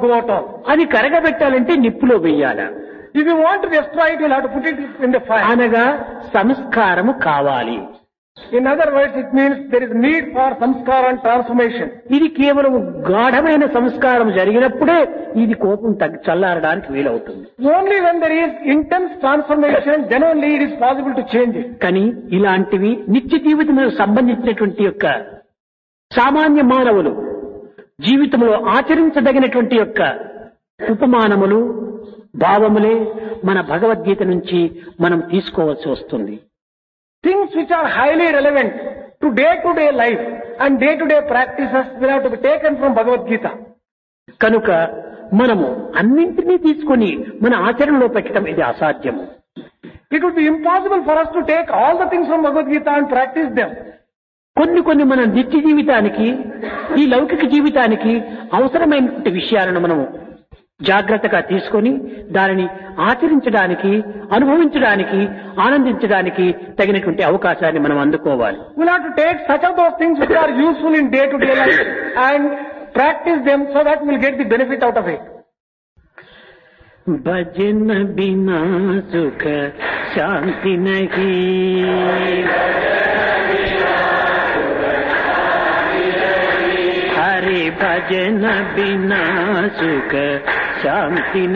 go at all. అది కరగబెట్టాలంటే నిప్పులో వెయ్యాల If you want to destroy it, you'll have to put it in the fire. అనగా సంస్కారము కావాలి In other words, it means there is need for samskara and transformation. ఇది కేవలం గాఢమైన సంస్కారం జరిగినప్పుడే ఇది కోపం తగ్గి చల్లారడానికి వీలవుతుంది Only when there is intense transformation, then only it is possible to change it. కానీ ఇలాంటివి నిత్య జీవితంలో సంబంధించినటువంటి యొక్క సామాన్య మానవులు జీవితంలో ఆచరించదగినటువంటి యొక్క ఉపమానములు భావములే మన భగవద్గీత నుంచి మనం తీసుకోవాల్సి వస్తుంది Things which are highly relevant to day-to-day life and day-to-day practices will have to be taken from Bhagavad Gita. కనుక మనము అన్నింటినీ తీసుకొని మన ఆచరణలో పెట్టడం ఇది అసాధ్యము It would be impossible for us to take all the things from Bhagavad Gita and practice them. కొన్ని కొన్ని మన నిత్య జీవితానికి ఈ లౌకిక జీవితానికి అవసరమైనటువంటి విషయాలను మనము జాగ్రత్తగా తీసుకొని దానిని ఆచరించడానికి అనుభవించడానికి ఆనందించడానికి తగినటువంటి అవకాశాన్ని మనం అందుకోవాలి We'll have to take such of those things which are useful in day-to-day life and practice them so that we'll get the benefit out of it. भजन बिना सुख शांति नहीं हरे भजन बिना सुख शांति